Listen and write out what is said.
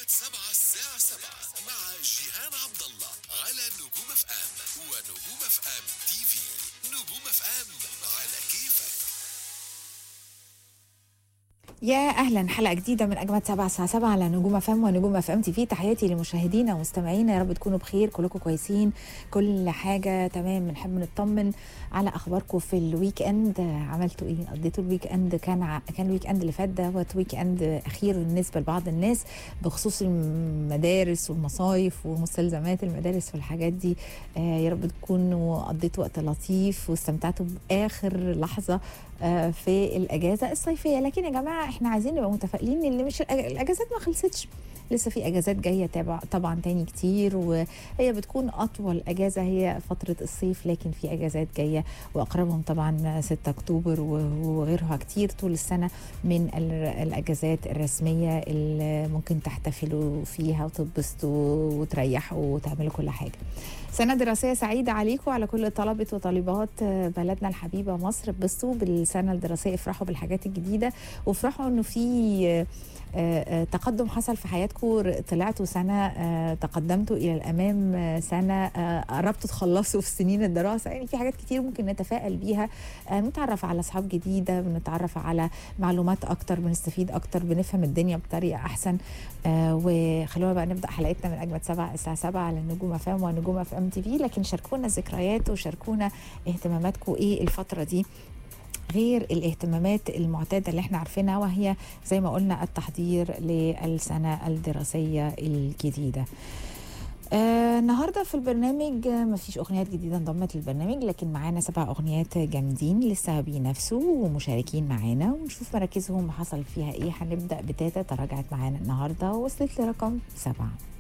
سبعة الساعة سبعة مع جيهان عبد الله على نجوم اف ام ونجوم اف ام تي في نجوم اف ام على كيفك يا اهلا حلقه جديده من اجمد سبعة الساعه 7 على نجوم اف ام ونجوم اف ام تي في تحياتي لمشاهدينا ومستمعينا يا رب تكونوا بخير كلكم كويسين كل حاجه تمام بنحب نطمن على اخباركم في الويك اند عملتوا ايه قضيتوا الويك اند كان ع... كان الويك اند اللي فات دوت ويك اند اخير بالنسبه لبعض الناس بخصوص المدارس والمصايف ومستلزمات المدارس والحاجات دي آه يا رب تكونوا قضيتوا وقت لطيف واستمتعتوا باخر لحظه آه في الاجازه الصيفيه لكن يا جماعه احنا عايزين نبقى متفائلين ان مش الأج- الاجازات ما خلصتش لسه في اجازات جايه تابع طبعا تاني كتير وهي بتكون اطول اجازه هي فتره الصيف لكن في اجازات جايه واقربهم طبعا 6 اكتوبر و- وغيرها كتير طول السنه من ال- الاجازات الرسميه اللي ممكن تحتفلوا فيها وتتبسطوا وتريحوا وتعملوا كل حاجه سنة دراسية سعيدة عليكم على كل طلبة وطالبات بلدنا الحبيبة مصر اتبسطوا بالسنة الدراسية افرحوا بالحاجات الجديدة وافرحوا انه في آه، آه، تقدم حصل في حياتكم طلعتوا سنة آه، تقدمتوا إلى الأمام آه، سنة آه، قربتوا تخلصوا في سنين الدراسة يعني في حاجات كتير ممكن نتفائل بيها آه، نتعرف على أصحاب جديدة بنتعرف على معلومات أكتر بنستفيد أكتر بنفهم الدنيا بطريقة أحسن آه، وخلونا بقى نبدأ حلقتنا من أجمد سبعة الساعة 7 على نجوم اف ام ونجوم اف ام تي في لكن شاركونا الذكريات وشاركونا اهتماماتكم إيه الفترة دي غير الاهتمامات المعتادة اللي احنا عارفينها وهي زي ما قلنا التحضير للسنة الدراسية الجديدة آه النهارده في البرنامج آه، مفيش اغنيات جديده انضمت للبرنامج لكن معانا سبع اغنيات جامدين لسه بينافسوا ومشاركين معانا ونشوف مراكزهم حصل فيها ايه هنبدا بتاتا تراجعت معانا النهارده ووصلت لرقم سبعه